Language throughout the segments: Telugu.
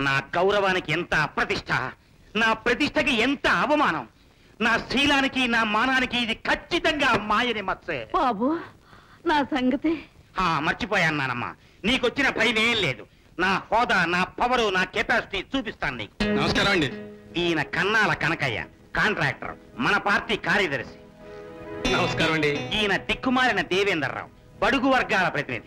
నా గౌరవానికి ఎంత అప్రతిష్ట నా ప్రతిష్టకి ఎంత అవమానం నా శీలానికి నా మానానికి ఇది ఖచ్చితంగా మాయని మత్సే బాబు నా సంగతి ఆ, మర్చిపోయాను నానమ్మా నీకొచ్చిన భయం ఏం లేదు నా హోదా నా పవరు నా కెపాసిటీ చూపిస్తాను నీకు నమస్కారం అండి ఈయన కన్నాల కనకయ్య కాంట్రాక్టర్ మన పార్టీ కార్యదర్శి నమస్కారం అండి ఈయన దిక్కుమాలిన దేవేంద్రరావు బడుగు వర్గాల ప్రతినిధి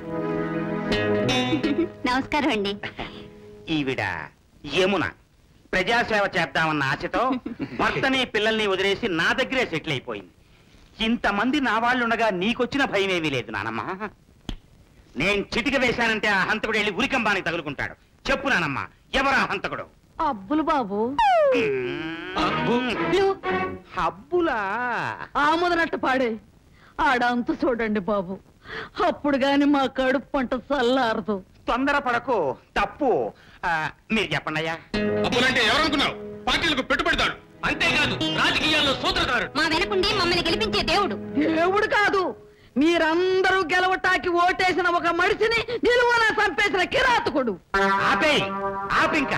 నమస్కారం అండి ఈవిడ యమున ప్రజాసేవ చేద్దామన్న ఆశతో భర్తని పిల్లల్ని వదిలేసి నా దగ్గరే సెటిల్ అయిపోయింది ఇంతమంది నా వాళ్ళుండగా నీకొచ్చిన భయం ఏమీ లేదు నానమ్మ నేను చిటిక వేశానంటే ఆ హంతకుడు వెళ్ళి ఉరికంబానికి తగులుకుంటాడు చెప్పు నానమ్మ ఎవరా హంతకుడు అబ్బులు బాబు అబ్బు. హబ్బులా ఆముదనట్టు పాడే ఆడంత చూడండి బాబు అప్పుడు గాని మా కడుపు పంట చల్లారదు తొందరపడకు తప్పు ఆ, మీరు చెప్పండి అయ్యా అప్పులంటే ఎవరనుకున్నావు పార్టీలకు పెట్టుబడిదాడు అంతేకాదు రాజకీయాల్లో సూత్రధారుడు మా వెనకుండి మమ్మల్ని గెలిపించే దేవుడు దేవుడు కాదు మీరందరూ గెలవటానికి ఓటేసిన ఒక మనిషిని నిలువన చంపేసిన కిరాతకుడు ఆపేయ్ ఆపింకా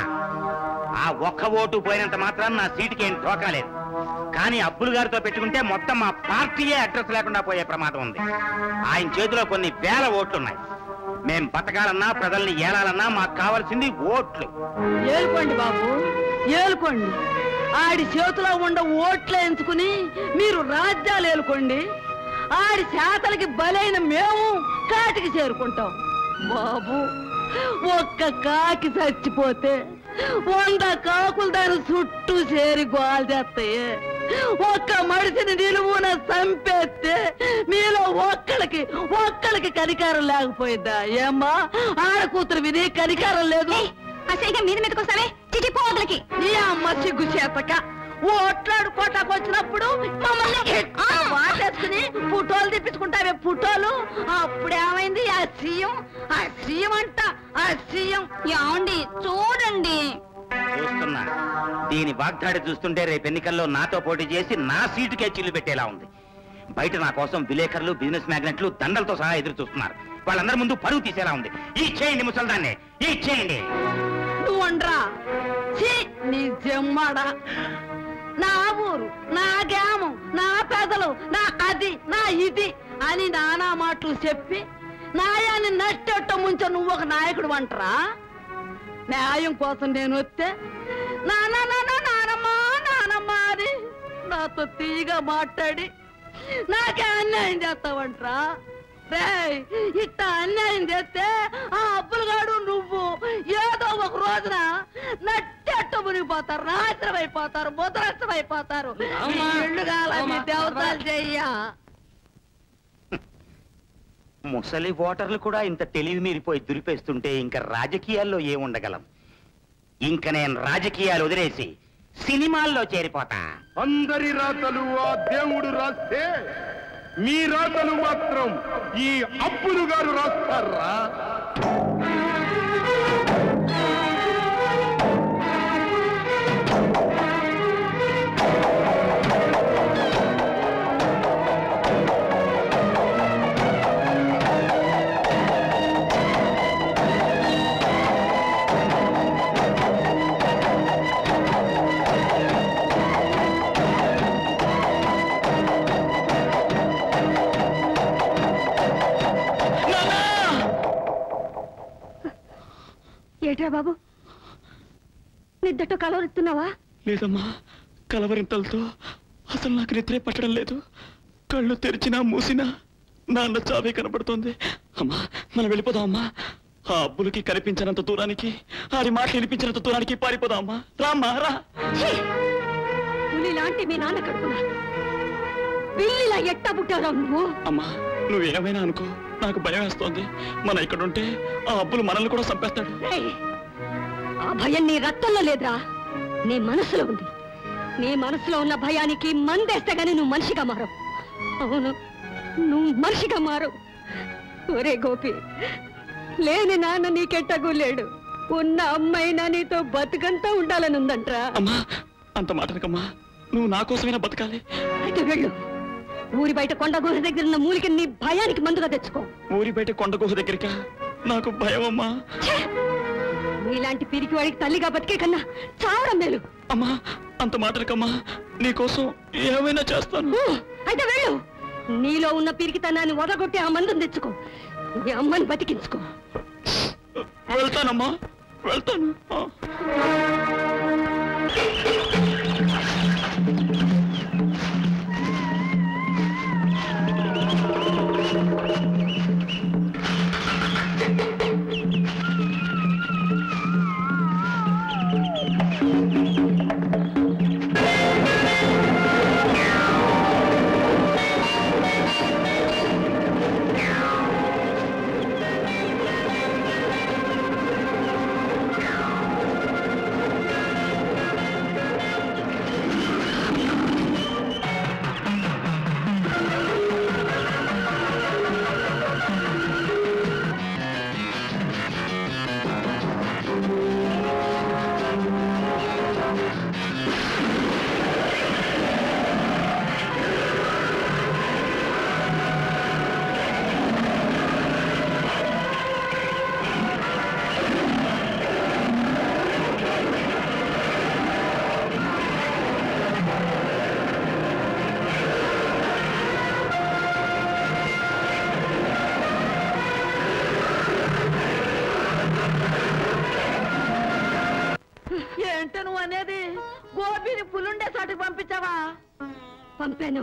ఆ ఒక్క ఓటు పోయినంత మాత్రం నా సీటుకి ఏం ధోకాలేదు కానీ అబ్బులు గారితో పెట్టుకుంటే మొత్తం మా పార్టీయే అడ్రస్ లేకుండా పోయే ప్రమాదం ఉంది ఆయన చేతిలో కొన్ని వేల ఓట్లున్నాయి మేం బతకాలన్నా ప్రజల్ని ఏలాలన్నా మాకు కావాల్సింది ఓట్లు ఏలుకోండి బాబు ఏలుకోండి ఆడి చేతిలో ఉండ ఓట్లు ఎంచుకుని మీరు రాజ్యాలు ఏలుకోండి ఆడి చేతలకి బలైన మేము కాటికి చేరుకుంటాం బాబు ఒక్క కాకి చచ్చిపోతే వంద కాకులు దాని చుట్టూ చేరి గోల్ చేస్తాయి ఒక్క మనిషిని నిలువున చంపేస్తే మీలో ఒక్కడికి ఒక్కడికి కనికారం లేకపోయిందా ఏమ్మా ఆడ కూతురు విని కనికారం లేదు అసలు మీద మీదకి వస్తావే చిటి పోదలకి నీ అమ్మ సిగ్గు చేతక ఓట్లాడు కోటాకు వచ్చినప్పుడు మమ్మల్ని ఎట్లా వాటేసుకుని ఫోటోలు తెప్పించుకుంటావే ఫోటోలు అప్పుడేమైంది ఆ సీఎం ఆ సీఎం అంట ఆ సీఎం యాండి చూడండి చూస్తున్నా దీని వాగ్దాడి చూస్తుంటే రేపు ఎన్నికల్లో నాతో పోటీ చేసి నా సీటుకే చిల్లు పెట్టేలా ఉంది బయట నా కోసం విలేకరులు బిజినెస్ మ్యాగ్నెట్లు దండలతో సహా ఎదురు చూస్తున్నారు వాళ్ళందరి ముందు పరువు తీసేలా ఉంది ఈ చేయండి ముసల్దాన్ని ఈ చేయండి నువ్వు వండ్రా ఛీ, నీ జమ్మడా నా ఊరు నా గ్రామం నా పెదలు నా అది నా ఇది అని నానా మాటలు చెప్పి న్యాయాన్ని నష్టట్ట ముంచ నువ్వు ఒక నాయకుడు అంటరా న్యాయం కోసం నేను వస్తే నానా నానా నానమ్మా నానమ్మా అని నాతో తీగా మాట్లాడి నాకే అన్యాయం చేస్తావంట్రా రేయ్ ఇట్ట అన్యాయం చేస్తే ఆ అప్పులుగాడు నువ్వు ఏదో ఒక రోజున నట్టెట్టు మునిగిపోతారు నాశనం అయిపోతారు ముద్రష్టం అయిపోతారు అమ్మా. ఇల్లు కాలని అమ్మా. దేవతలు చెయ్యా ముసలి ఓటర్లు కూడా ఇంత తెలివి మీరిపోయి దురిపేస్తుంటే ఇంకా రాజకీయాల్లో ఏముండగలం ఇంక నేను రాజకీయాలు వదిలేసి సినిమాల్లో చేరిపోతా అందరి రాతలు ఆ దేవుడు రాస్తే మీ రాతలు మాత్రం ఈ అప్పులు గారు రాస్తారా ఏట్రా బాబు నిద్దటో కలవరిస్తున్నావా లేదమ్మా కలవరింతలతో అసలు నాకు నిద్రే పట్టడం లేదు కళ్ళు తెరిచినా మూసినా నాన్న చావే కనబడుతోంది అమ్మా మనం వెళ్ళిపోదాం అమ్మా ఆ అబ్బులకి కనిపించినంత దూరానికి ఆడి మాటలు వినిపించినంత దూరానికి పారిపోదాం అమ్మా రామ్మా రా పులి లాంటి మీ నాన్న కడుపున పిల్లిలా ఎట్టా పుట్టారా నువ్వు అమ్మా నువ్వేమైనా అనుకో నాకు భయం వేస్తోంది మనం ఇక్కడ ఉంటే ఆ అబ్బులు మనల్ని కూడా చంపేస్తాడు రేయ్, ఆ భయం నీ రక్తంలో లేదురా నీ మనసులో ఉంది నీ మనసులో ఉన్న భయానికి మందేస్తే గాని నువ్వు మనిషిగా మారవు అవును నువ్వు మనిషిగా మారవు ఒరే గోపి లేని నాన్న నీకెట్టగూ లేడు ఉన్న అమ్మాయినా నీతో బతుకంతా ఉండాలని ఉందంట్రా అమ్మా అంత మాటనకమ్మా నువ్వు నా కోసమైనా బతకాలి అయితే వెళ్ళు ఊరి బయట కొండ గుహ దగ్గర ఉన్న మూలికి నీ భయానికి మందుగా తెచ్చుకో ఊరి బయట కొండ గుహ దగ్గరికా నాకు భయం అమ్మా ఛే! నీలాంటి పిరికి వాడికి తల్లిగా బతికే కన్నా చావడం మేలు అమ్మా అంత మాటలకమ్మా నీకోసం ఏమైనా చేస్తాను ఊ, అయితే వెళ్ళు నీలో ఉన్న పిరికితనాన్ని వదగొట్టి ఆ మందుని తెచ్చుకో నీ అమ్మని బతికించుకో వెళ్తానమ్మా వెళ్తాను ఆ. ఏంట నువ్వు అనేది గోపిని పులుండే సాటికి పంపించావా పంపాను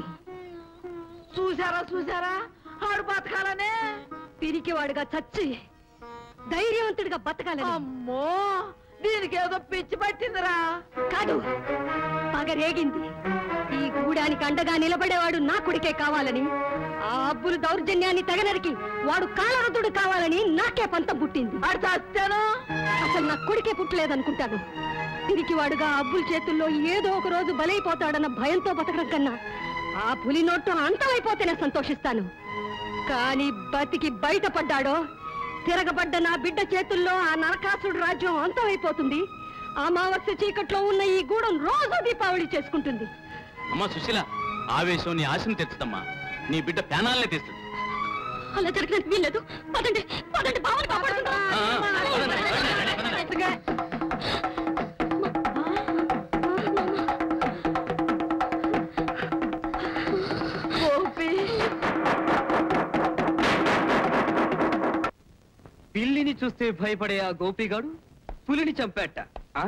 చూసారా చూసారా ఆడు బతకాలనే పిరికివాడుగా చచ్చి ధైర్యవంతుడిగా బతకాలని అమ్మో దీనికి ఏదో పిచ్చి పట్టిందిరా కాదు పగ రేగింది ఈ గూడానికి అండగా నిలబడేవాడు నా కొడుకే కావాలని ఆ అబ్బులు దౌర్జన్యాన్ని తెగనరికి వాడు కాలరదుడు కావాలని నాకే పంతం పుట్టింది ఆడు చచ్చాను అసలు నా కొడుకే పుట్టలేదనుకుంటాను పిరికివాడుగా ఆ అబ్బుల చేతుల్లో ఏదో ఒక రోజు బలైపోతాడన్న భయంతో బతకడం కన్నా ఆ పులి నోట్టు అంతమైపోతేనే సంతోషిస్తాను కానీ బతికి బయటపడ్డాడో తిరగబడ్డ నా బిడ్డ చేతుల్లో ఆ నరకాసుడు రాజ్యం అంతమైపోతుంది అమావాస్య చీకట్లో ఉన్న ఈ గూడెం రోజు దీపావళి చేసుకుంటుంది అమ్మా సుశీల ఆవేశం నీ ఆశను తెచ్చుతమ్మా నీ బిడ్డ ప్యానాలనే తెస్తుంది అలా జరగడానికి వీల్లేదు పదండి పదండి బావని కాపాడుకుందాం. ఆ, ఆ, పదండి, పదండి, గోపి పిల్లిని చూస్తే భయపడే ఆ గోపిగాడు పులిని చంపేట ఆ?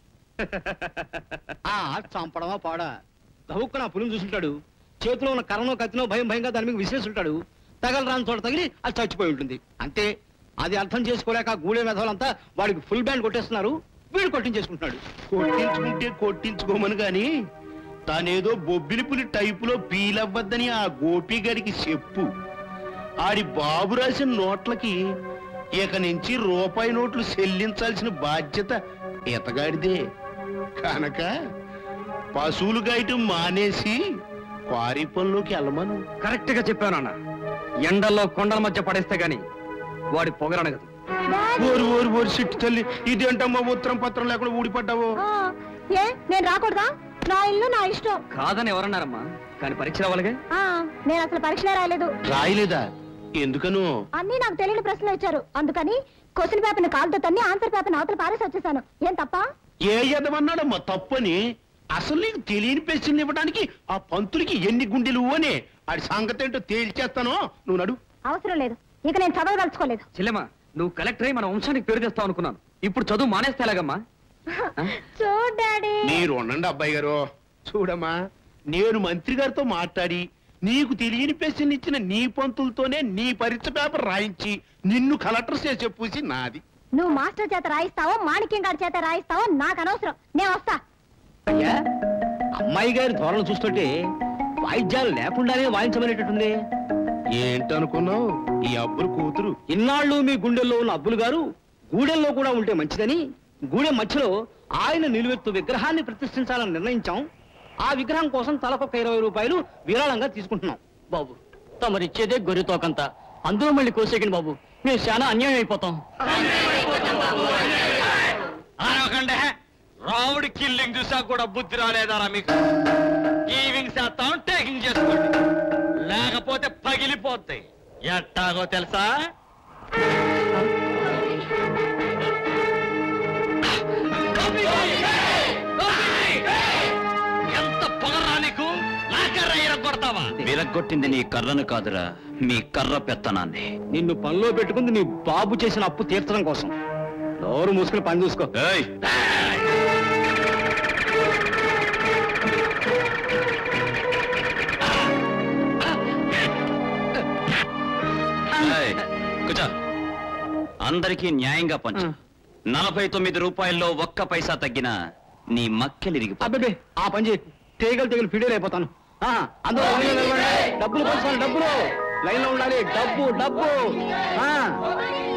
ఆ చంపడమా పాడా గబుక్కున ఆ పులిని చూసుంటాడు చేతిలో ఉన్న కరణో కత్తినో భయం భయంగా దాని మీద విసిరేసుంటాడు తగలరాని చోట తగిలి అది చచ్చిపోయి ఉంటుంది అంతే అది అర్థం చేసుకోలేక గూడె మెధవులంతా వాడికి ఫుల్ బ్యాండ్ కొట్టేస్తున్నారు వీడు కొట్టించేసుకుంటున్నాడు కొట్టించుకుంటే కొట్టించుకోమని గాని తానేదో బొబ్బిలి పులి టైపులో పీలవ్వద్దని ఆ గోపి గడికి చెప్పు ఆడి బాబు రాసిన నోట్లకి ఇక నుంచి రూపాయి నోట్లు చెల్లించాల్సిన బాధ్యత ఇతగాడిదే కనుక పశువులు గాయటం మానేసి క్వారీ పనిలోకి వెళ్ళమను కరెక్ట్ గా చెప్పానన్న ఎండల్లో కొండల మధ్య పడేస్తే గాని వాడి పొగరనగదు ఓరి ఓరి ఓరి సిట్టి తల్లి ఇదేంటమ్మా ఉత్తరం పత్రం లేకుండా ఊడిపడ్డావు ఏ నేను రాకూడదా నా ఇల్లు నా ఇష్టం కాదని ఎవరన్నారమ్మా కానీ పరీక్ష రావాలిగా ఆ, నేను అసలు పరీక్షలే రాయలేదు రాయలేదా ఎందుకను అన్ని నాకు తెలియని ప్రశ్నలు ఇచ్చారు అందుకని క్వశ్చన్ పేపర్ కాలుతో తన్ని ఆన్సర్ పేపర్ అవతల పారేసి వచ్చేసాను ఏం తప్ప ఏ ఎదవన్నాడమ్మా తప్పని అసలు నీకు తెలియని ప్రశ్నలు ఇవ్వడానికి ఆ పంతులకి ఎన్ని గుండెలు అని ఆడి సంగతి ఏంటో తేల్చేస్తానో నువ్వు నడు అవసరం లేదు ఇక నేను చదవదలుచుకోలేదు చెల్లెమ్మా నువ్వు కలెక్టర్ అయి మన వంశానికి పేరు తెస్తావు అనుకున్నాను ఇప్పుడు చదువు మానేస్తే ఎలాగమ్మా ఆ? చూడు డాడీ మీరు ఉండండి అబ్బాయి గారు చూడమ్మా నేను మంత్రి గారితో మాట్లాడి నీకు తెలియని ప్రశ్నలు ఇచ్చిన నీ పంతులతోనే నీ పరీక్ష పేపర్ రాయించి నిన్ను కలెక్టర్ చేసే పూసి నాది నువ్వు మాస్టర్ చేత రాయిస్తావో మాణిక్యం గారి చేత రాయిస్తావో నాకు అనవసరం నేను వస్తా అయ్యా అమ్మాయి గారి ధోరణి చూస్తుంటే వాయిద్యాలు లేకుండానే వాయించమనేటట్టుంది ఏంటనుకున్నావు ఈ అబ్బురు కూతురు ఇన్నాళ్ళు మీ గుండెల్లో ఉన్న అబ్బులు గారు గూడెల్లో కూడా ఉంటే మంచిదని గూడెం మధ్యలో ఆయన నిలువెత్తు విగ్రహాన్ని ప్రతిష్ఠించాలని నిర్ణయించాం ఆ విగ్రహం కోసం తలకొక ఇరవై రూపాయలు విరాళంగా తీసుకుంటున్నాం బాబు తమరిచ్చేదే గొర్రెతోకంత అందులో మళ్ళీ కోసేకండి బాబు మేము చాలా అన్యాయం అయిపోతాం అనకండి రావుడి కిల్లింగ్ చూసా కూడా బుద్ధి రాలేదారా మీకు గీవింగ్ చేస్తాం టేకింగ్ చేసుకోండి లేకపోతే పగిలిపోతాయి ఎట్టాగో తెలుసా కొడతావా విలగొట్టింది నీ కర్రను కాదురా మీ కర్ర పెత్తనాన్ని నిన్ను పనిలో పెట్టుకుంది నీ బాబు చేసిన అప్పు తీర్చడం కోసం నోరు మూసుకుని పని చూసుకో ఏయ్ ఏయ్, కూర్చో. అందరికీ న్యాయంగా పంచు నలభై తొమ్మిది రూపాయల్లో ఒక్క పైసా తగ్గిన నీ మక్కెలిరిగి అబ్బే ఆ పని చేయి తీగలు తీగలు ఫిడేలు అయిపోతాను ఆ, అందరూ లైన్లో నిలబడండి. డబ్బులు పంచాలి డబ్బులు లైన్ లో ఉండాలి డబ్బు డబ్బు ఆ,